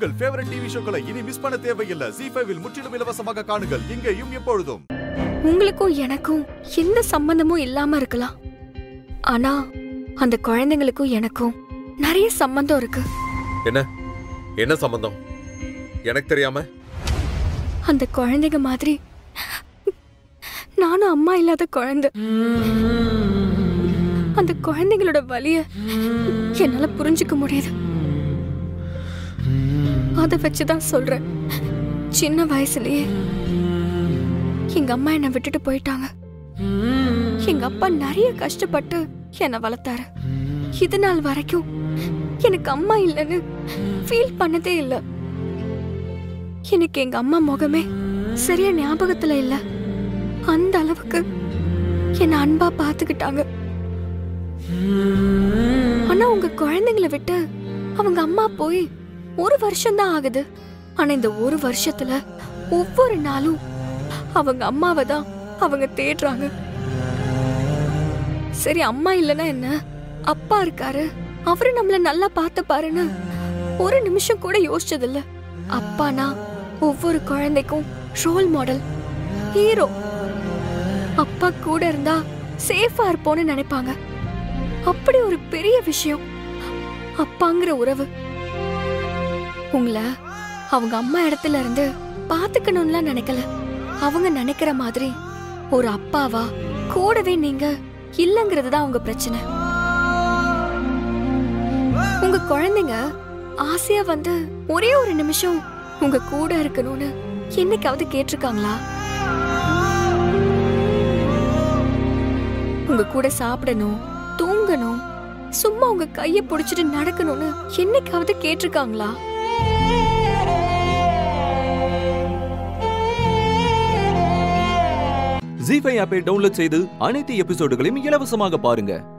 உங்கள் favourite TV ஷோக்களை இனி miss பண்ண தேவையில்லை ஜி ஃபைவில் முற்றிலும் இலவசமாக காணுங்கள் இங்கேயும் எப்பொழுதும் உங்களுக்கும் எனக்கும் எந்த சம்பந்தமும் இல்லாம இருக்கலாம் ஆனா அந்த குழந்தைங்களுக்கும் எனக்கும் நிறைய சம்பந்தம் இருக்கு என்ன என்ன சம்பந்தம் எனக்கு தெரியாம அந்த குழந்தைங்க மாதிரி நானும் அம்மா இல்லாத குழந்தை அந்த குழந்தைங்களோட வலிய என்னால புரிஞ்சுக்க முடியுது அத வச்சுதான் சொல்றேன் சின்ன வயசுலயே எங்க அம்மா என்னை விட்டுட்டு போயிட்டாங்க எங்க அப்பா நிறைய கஷ்டப்பட்டு என்னை வளர்த்தாரு இது நாள் வரைக்கும் எனக்கு அம்மா இல்லைன்னு ஃபீல் பண்ணதே இல்லை எனக்கு எங்க அம்மா முகமே சரியா ஞாபகத்துல இல்ல அந்த அளவுக்கு என்ன அன்பா பாத்துக்கிட்டாங்க ஆனா உங்க குழந்தைங்களை விட்டு அவங்க அம்மா போய் ஒரு வருஷம் தான் ஆகுது ஆனா இந்த ஒரு வருஷத்துல ஒவ்வொரு நாளும் அவங்க அம்மாவை தான் அவங்க தேடுறாங்க சரி அம்மா இல்லைன்னா என்ன அப்பா இருக்காரு அவரு நம்மள நல்லா பார்த்துப்பாருன்னு ஒரு நிமிஷம் கூட யோசிச்சதில்ல அப்பானா ஒவ்வொரு குழந்தைக்கும் ரோல் மாடல் ஹீரோ அப்பா கூட இருந்தா சேஃபா இருப்போம்னு நினைப்பாங்க அப்படி ஒரு பெரிய விஷயம் அப்பாங்கிற உறவு உங்களை அவங்க அம்மா இடத்துல இருந்து பாத்துக்கணும்லாம் நினைக்கல அவங்க நினைக்கிற மாதிரி ஒரு அப்பாவா கூடவே நீங்க இல்லங்கிறது தான் உங்க பிரச்சனை உங்க குழந்தைங்க ஆசையா வந்து ஒரே ஒரு நிமிஷம் உங்க கூட இருக்கணும்னு என்னைக்காவது கேட்டிருக்காங்களா உங்க கூட சாப்பிடணும் தூங்கணும் சும்மா உங்க கைய புடிச்சிட்டு நடக்கணும்னு என்னைக்காவது கேட்டிருக்காங்களா ஜி ஃபைவ் ஆப்பை டவுன்லோட் செய்து அனைத்து எபிசோடுகளையும் இலவசமாக பாருங்க